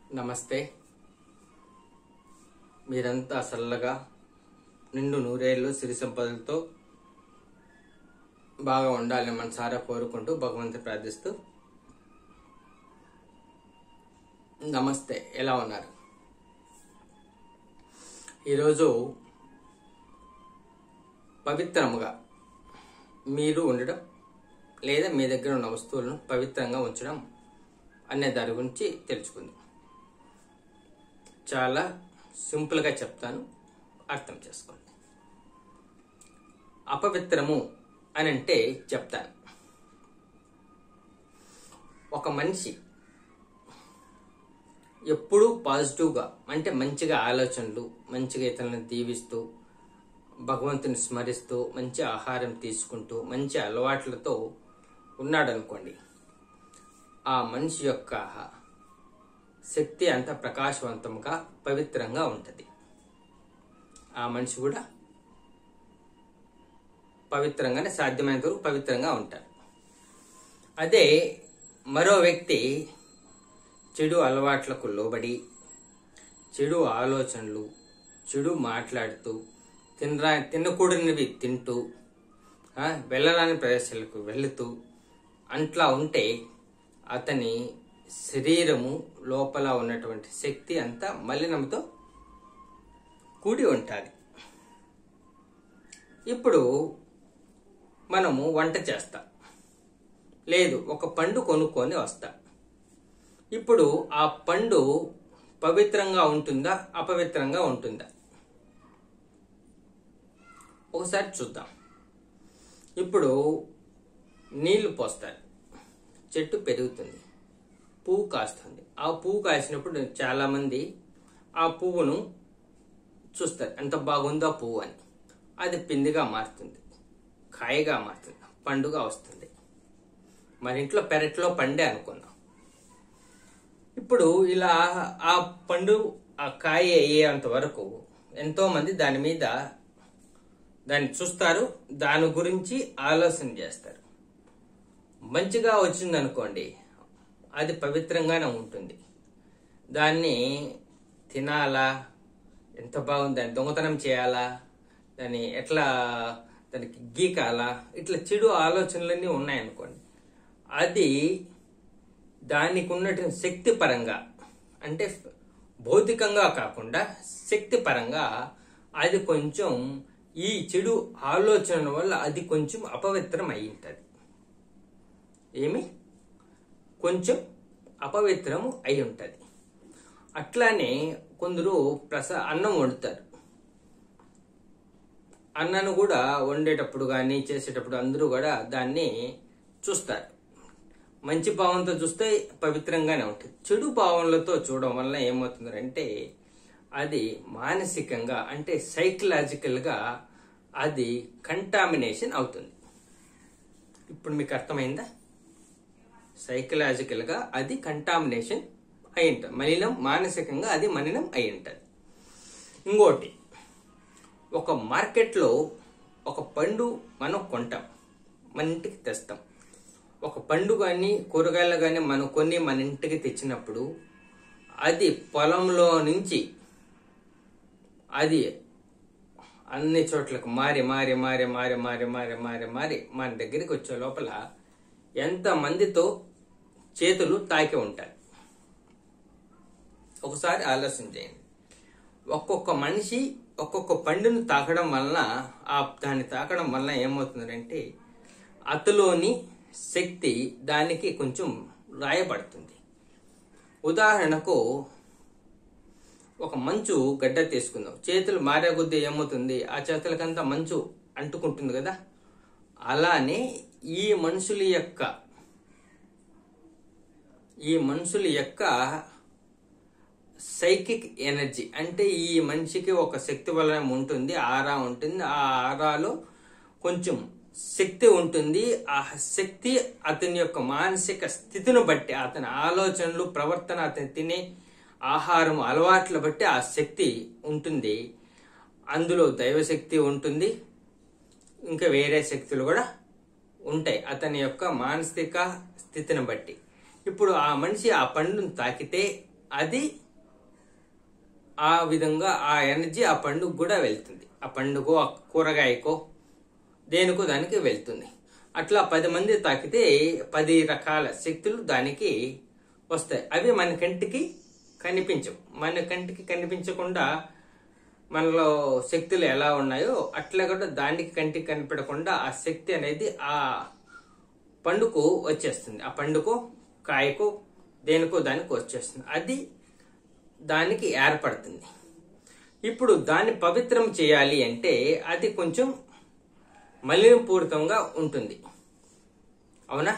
నమస్తే మీరంతా చల్లగా నిండు నూరేళ్ళు సిరి సంపదలతో బాగా ఉండాలని మనసారా కోరుకుంటూ భగవంతుని ప్రార్థిస్తూ నమస్తే ఎలా ఉన్నారు ఈరోజు పవిత్రముగా మీరు ఉండడం లేదా మీ దగ్గర ఉన్న వస్తువులను పవిత్రంగా ఉంచడం అనే దాని గురించి తెలుసుకుందాం చాలా సింపుల్గా చెప్తాను అర్థం చేసుకోండి అపవిత్రము అని అంటే చెప్తాను ఒక మనిషి ఎప్పుడూ పాజిటివ్గా అంటే మంచిగా ఆలోచనలు మంచిగా ఇతరులను దీవిస్తూ భగవంతుని స్మరిస్తూ మంచి ఆహారం తీసుకుంటూ మంచి అలవాట్లతో ఉన్నాడనుకోండి ఆ మనిషి యొక్క శక్తి అంత ప్రకాశవంతంగా పవిత్రంగా ఉంటుంది ఆ మనిషి కూడా పవిత్రంగానే సాధ్యమైనంత వరకు పవిత్రంగా ఉంటారు అదే మరో వ్యక్తి చెడు అలవాట్లకు లోబడి చెడు ఆలోచనలు చెడు మాట్లాడుతూ తినరా తినకూడనివి తింటూ ఆ, వెళ్ళరాని ప్రదేశాలకు వెళుతూ అట్లా ఉంటే అతని శరీరము లోపల ఉన్నటువంటి శక్తి అంతా మలినంతో కూడి ఉంటుంది ఇప్పుడు మనము వంట చేస్తాం లేదు ఒక పండు కొనుక్కొని వస్తాం ఇప్పుడు ఆ పండు పవిత్రంగా ఉంటుందా అపవిత్రంగా ఉంటుందా ఒకసారి చూద్దాం ఇప్పుడు నీళ్లు పోస్తారు చెట్టు పెరుగుతుంది పువ్వు కాస్తుంది ఆ పువ్వు కాసినప్పుడు చాలా మంది ఆ పువ్వును చూస్తారు ఎంత బాగుందో ఆ పువ్వు అని అది పిందిగా మారుతుంది కాయగా మారుతుంది పండుగ వస్తుంది మన ఇంట్లో పెరట్లో పండే అనుకుందాం ఇప్పుడు ఇలా ఆ పండు ఆ కాయ అయ్యేంత వరకు ఎంతో మంది దాని మీద దాన్ని చూస్తారు దాని గురించి ఆలోచన చేస్తారు మంచిగా వచ్చిందనుకోండి అది పవిత్రంగానే ఉంటుంది దాన్ని తినాలా ఎంత బాగుంది దాన్ని దొంగతనం చేయాలా దాన్ని ఎట్లా దానికి గీకాలా ఇట్లా చెడు ఆలోచనలన్నీ ఉన్నాయనుకోండి అది దానికి ఉన్నటువంటి శక్తి పరంగా అంటే భౌతికంగా కాకుండా శక్తి పరంగా అది కొంచెం ఈ చెడు ఆలోచన వల్ల అది కొంచెం అపవిత్రం అయి ఉంటుంది ఏమి కొంచెం అపవిత్రము అయి ఉంటుంది అట్లానే కొందరు ప్రస అన్నం వండుతారు అన్నను కూడా వండేటప్పుడు కానీ చేసేటప్పుడు అందరూ కూడా దాన్ని చూస్తారు మంచి భావంతో చూస్తే పవిత్రంగానే ఉంటుంది చెడు భావనలతో చూడడం వల్ల ఏమవుతుందంటే అది మానసికంగా అంటే సైకలాజికల్గా అది కంటామినేషన్ అవుతుంది ఇప్పుడు మీకు అర్థమైందా సైకలాజికల్గా అది కంటామినేషన్ అయి ఉంటుంది మలినం మానసికంగా అది మలినం అయి ఉంటుంది ఇంకోటి ఒక మార్కెట్లో ఒక పండు మనం కొంటాం మన ఇంటికి తెస్తాం ఒక పండు కానీ కూరగాయలు కానీ మనం కొన్ని మన ఇంటికి తెచ్చినప్పుడు అది పొలంలో నుంచి అది అన్ని చోట్లకు మారి మారి మారి మారి మారి మారి మారి మారి మన దగ్గరికి వచ్చే లోపల ఎంత మందితో చేతులు తాకి ఉంటాయి ఒకసారి ఆలోచన చేయండి ఒక్కొక్క మనిషి ఒక్కొక్క పండును తాకడం వలన ఆ దాన్ని తాకడం వలన ఏమవుతుందంటే అతలోని శక్తి దానికి కొంచెం రాయబడుతుంది ఉదాహరణకు ఒక మంచు గడ్డ తీసుకుందాం చేతులు మారే కొద్దీ ఏమవుతుంది ఆ చేతులకంతా మంచు అంటుకుంటుంది కదా అలానే ఈ మనుషుల యొక్క ఈ మనుషుల యొక్క సైకిక్ ఎనర్జీ అంటే ఈ మనిషికి ఒక శక్తి వలన ఉంటుంది ఆరా ఉంటుంది ఆ ఆరాలో కొంచెం శక్తి ఉంటుంది ఆ శక్తి అతని యొక్క మానసిక స్థితిని బట్టి అతని ఆలోచనలు ప్రవర్తన అతని తినే ఆహారం అలవాట్ల బట్టి ఆ శక్తి ఉంటుంది అందులో దైవశక్తి ఉంటుంది ఇంకా వేరే శక్తులు కూడా ఉంటాయి అతని యొక్క మానసిక స్థితిని బట్టి ఇప్పుడు ఆ మనిషి ఆ పండును తాకితే అది ఆ విధంగా ఆ ఎనర్జీ ఆ పండుగ కూడా వెళ్తుంది ఆ పండుగ ఆ కూరగాయకో దేనికో దానికి వెళ్తుంది అట్లా పది మంది తాకితే పది రకాల శక్తులు దానికి వస్తాయి అవి మన కంటికి కనిపించవు మన కంటికి కనిపించకుండా మనలో శక్తులు ఎలా ఉన్నాయో అట్లా కూడా దానికి కంటికి కనిపెడకుండా ఆ శక్తి అనేది ఆ పండుకు వచ్చేస్తుంది ఆ పండుకో కాయకో దేనికో దానికి వచ్చేస్తుంది అది దానికి ఏర్పడుతుంది ఇప్పుడు దాన్ని పవిత్రం చేయాలి అంటే అది కొంచెం మలినపూరితంగా ఉంటుంది అవునా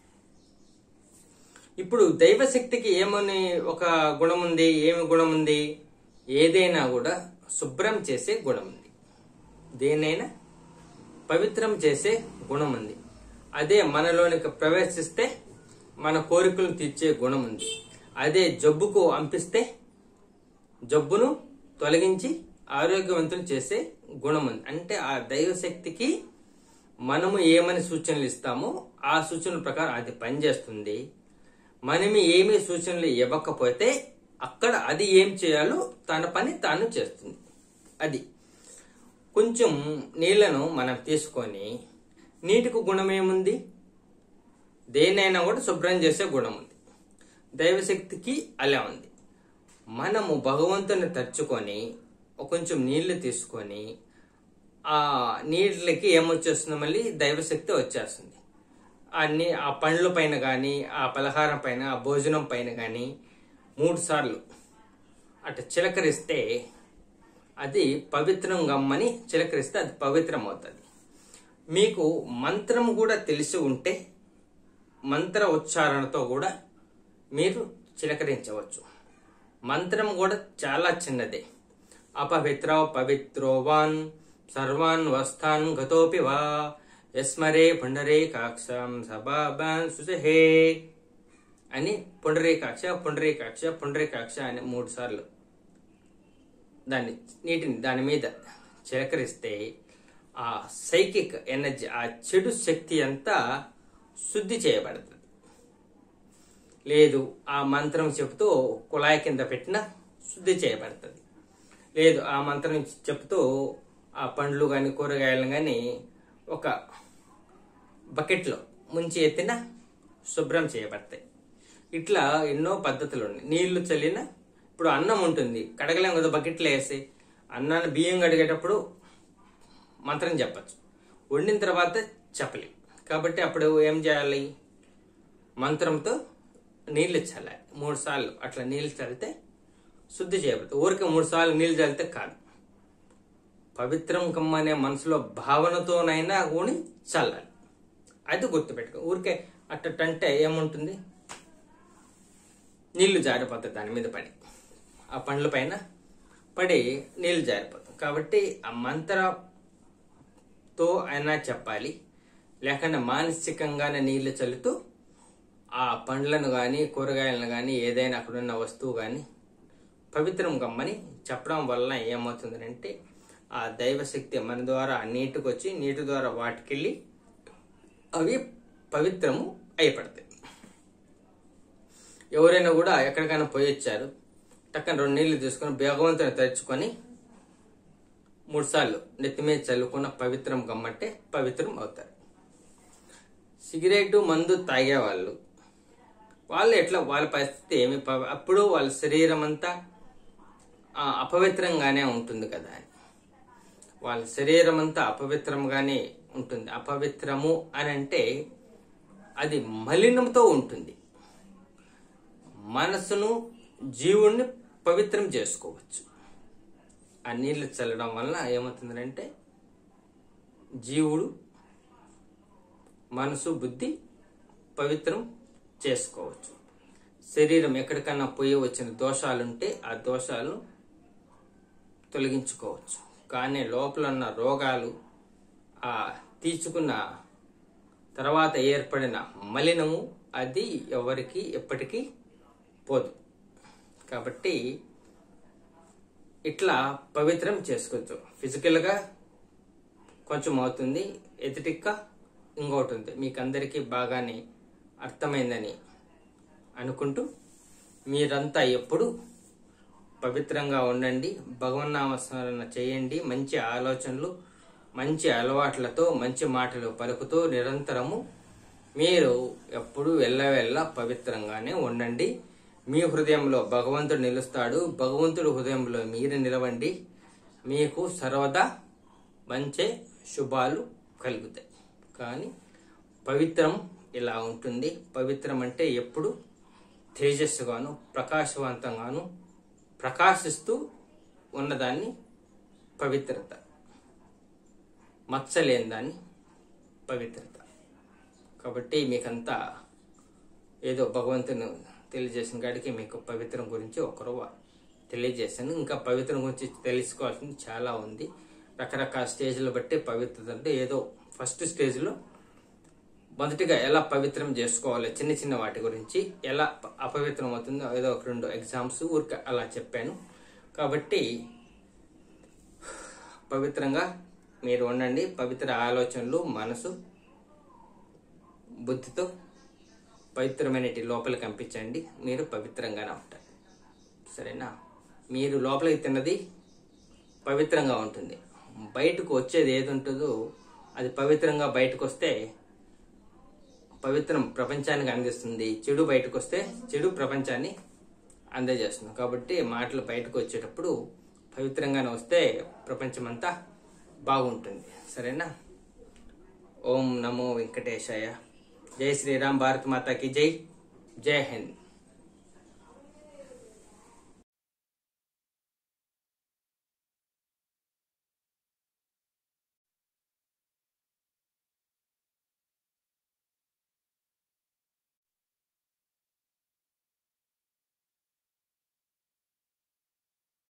ఇప్పుడు దైవశక్తికి ఏమని ఒక గుణం ఉంది ఏమి గుణం ఉంది ఏదైనా కూడా శుభ్రం చేసే గుణం ఉంది దేనైనా పవిత్రం చేసే గుణం ఉంది అదే మనలోనికి ప్రవేశిస్తే మన కోరికలను తీర్చే గుణం ఉంది అదే జబ్బుకు అంపిస్తే జబ్బును తొలగించి ఆరోగ్యవంతులు చేసే గుణం ఉంది అంటే ఆ దైవశక్తికి మనము ఏమని సూచనలు ఇస్తామో ఆ సూచనల ప్రకారం అది పనిచేస్తుంది మనమి ఏమి సూచనలు ఇవ్వకపోతే అక్కడ అది ఏం చేయాలో తన పని తాను చేస్తుంది అది కొంచెం నీళ్లను మనం తీసుకొని నీటికి గుణం ఏముంది దేనైనా కూడా శుభ్రం చేసే గుణం ఉంది దైవశక్తికి అలా ఉంది మనము భగవంతుని తరుచుకొని ఒక కొంచెం నీళ్లు తీసుకొని ఆ నీళ్ళకి ఏమొచ్చేస్తుంది మళ్ళీ దైవశక్తి వచ్చేస్తుంది ఆ నీ ఆ పండ్ల పైన కానీ ఆ పలహారం పైన ఆ భోజనం పైన కానీ మూడు సార్లు అటు చిలకరిస్తే అది పవిత్రం గమ్మని చిలకరిస్తే అది పవిత్రం అవుతుంది మీకు మంత్రం కూడా తెలిసి ఉంటే మంత్ర ఉచ్చారణతో కూడా మీరు చిలకరించవచ్చు మంత్రం కూడా చాలా చిన్నదే అపవిత్ర పవిత్రోవాన్ సర్వాన్ వస్థాన్ గతోపి వా యస్మరే పుండరీకాక్షం సబాబాన్ సుజహే అని పుండరీకాక్ష పుండరీకాక్ష పుండరీకాక్ష అని మూడు సార్లు దాన్ని నీటిని దాని మీద చిలకరిస్తే ఆ సైకిక్ ఎనర్జీ ఆ చెడు శక్తి అంతా శుద్ధి చేయబడుతుంది లేదు ఆ మంత్రం చెబుతూ కుళాయి కింద పెట్టిన శుద్ధి చేయబడుతుంది లేదు ఆ మంత్రం చెప్తూ ఆ పండ్లు కానీ కూరగాయలు కానీ ఒక బకెట్లో ముంచి ఎత్తిన శుభ్రం చేయబడతాయి ఇట్లా ఎన్నో పద్ధతులు ఉన్నాయి నీళ్లు చల్లిన ఇప్పుడు అన్నం ఉంటుంది కడగలేం కదా బకెట్లో వేసి అన్నాన్ని బియ్యం కడిగేటప్పుడు మంత్రం చెప్పచ్చు వండిన తర్వాత చెప్పలేం కాబట్టి అప్పుడు ఏం చేయాలి మంత్రంతో నీళ్లు చల్లాలి మూడు సార్లు అట్లా నీళ్లు చల్లితే శుద్ధి చేయబడుతుంది ఊరికే మూడు సార్లు నీళ్లు చల్లితే కాదు పవిత్రం కమ్మనే మనసులో భావనతోనైనా కూడా చల్లాలి అది గుర్తుపెట్టుకో ఊరికే అట్టంటే ఏముంటుంది నీళ్లు జారిపోతాయి దాని మీద పడి ఆ పండ్ల పైన పడి నీళ్లు జారిపోతాయి కాబట్టి ఆ మంత్రతో అయినా చెప్పాలి లేకుండా మానసికంగానే నీళ్లు చల్లుతూ ఆ పండ్లను కానీ కూరగాయలను కానీ ఏదైనా అక్కడున్న వస్తువు కానీ పవిత్రం గమ్మని చెప్పడం వలన ఏమవుతుందంటే ఆ దైవశక్తి మన ద్వారా నీటికి వచ్చి నీటి ద్వారా వాటికెళ్ళి అవి పవిత్రము అయిపడతాయి ఎవరైనా కూడా ఎక్కడికైనా పోయి వచ్చారు టక్కన రెండు నీళ్లు తీసుకొని భగవంతుని తెరుచుకొని మూడు సార్లు నెత్తి మీద చల్లుకున్న పవిత్రం గమ్మంటే పవిత్రం అవుతారు సిగరెట్ మందు తాగేవాళ్ళు వాళ్ళు ఎట్లా వాళ్ళ పరిస్థితి ఏమి ప- అప్పుడు వాళ్ళ శరీరం అంతా ఆ, అపవిత్రంగానే ఉంటుంది కదా అని వాళ్ళ శరీరం అంతా అపవిత్రంగానే ఉంటుంది అపవిత్రము అని అంటే అది మలినంతో ఉంటుంది మనసును జీవుణ్ణి పవిత్రం చేసుకోవచ్చు ఆ నీళ్లు చల్లడం వలన ఏమవుతుందంటే జీవుడు మనసు బుద్ధి పవిత్రం చేసుకోవచ్చు శరీరం ఎక్కడికన్నా పోయి వచ్చిన దోషాలుంటే ఆ దోషాలను తొలగించుకోవచ్చు కానీ లోపల ఉన్న రోగాలు ఆ తీర్చుకున్న తర్వాత ఏర్పడిన మలినము అది ఎవరికి ఎప్పటికీ పోదు కాబట్టి ఇట్లా పవిత్రం చేసుకోవచ్చు ఫిజికల్గా కొంచెం అవుతుంది ఎథటిక్గా ఇంకోటి ఉంది మీకు అందరికీ బాగానే అర్థమైందని అనుకుంటూ మీరంతా ఎప్పుడు పవిత్రంగా ఉండండి భగవన్నామ స్మరణ చేయండి మంచి ఆలోచనలు మంచి అలవాట్లతో మంచి మాటలు పలుకుతూ నిరంతరము మీరు ఎప్పుడు వెళ్ళవెళ్ళ పవిత్రంగానే ఉండండి మీ హృదయంలో భగవంతుడు నిలుస్తాడు భగవంతుడు హృదయంలో మీరు నిలవండి మీకు సర్వదా మంచి శుభాలు కలుగుతాయి కానీ పవిత్రం ఇలా ఉంటుంది పవిత్రం అంటే ఎప్పుడు తేజస్సుగాను ప్రకాశవంతంగాను ప్రకాశిస్తూ ఉన్నదాన్ని పవిత్రత మచ్చలేని దాన్ని పవిత్రత కాబట్టి మీకంతా ఏదో భగవంతుని తెలియజేసిన కాడికి మీకు పవిత్రం గురించి ఒకరు తెలియజేశాను ఇంకా పవిత్రం గురించి తెలుసుకోవాల్సింది చాలా ఉంది రకరకాల స్టేజ్లు బట్టి పవిత్రత అంటే ఏదో ఫస్ట్ స్టేజ్లో మొదటిగా ఎలా పవిత్రం చేసుకోవాలి చిన్న చిన్న వాటి గురించి ఎలా ప- అపవిత్రం అవుతుందో ఏదో ఒక రెండు ఎగ్జామ్స్ ఊరికే అలా చెప్పాను కాబట్టి పవిత్రంగా మీరు ఉండండి పవిత్ర ఆలోచనలు మనసు బుద్ధితో పవిత్రమైనటి లోపలికి పంపించండి మీరు పవిత్రంగానే ఉంటారు సరేనా మీరు లోపలికి తిన్నది పవిత్రంగా ఉంటుంది బయటకు వచ్చేది ఏది ఉంటుందో అది పవిత్రంగా బయటకు వస్తే పవిత్రం ప్రపంచానికి అందిస్తుంది చెడు బయటకు వస్తే చెడు ప్రపంచాన్ని అందజేస్తుంది కాబట్టి మాటలు బయటకు వచ్చేటప్పుడు పవిత్రంగానే వస్తే ప్రపంచమంతా బాగుంటుంది సరేనా ఓం నమో వెంకటేశాయ జై శ్రీరామ్ భారత్ మాతాకి జై జై హింద్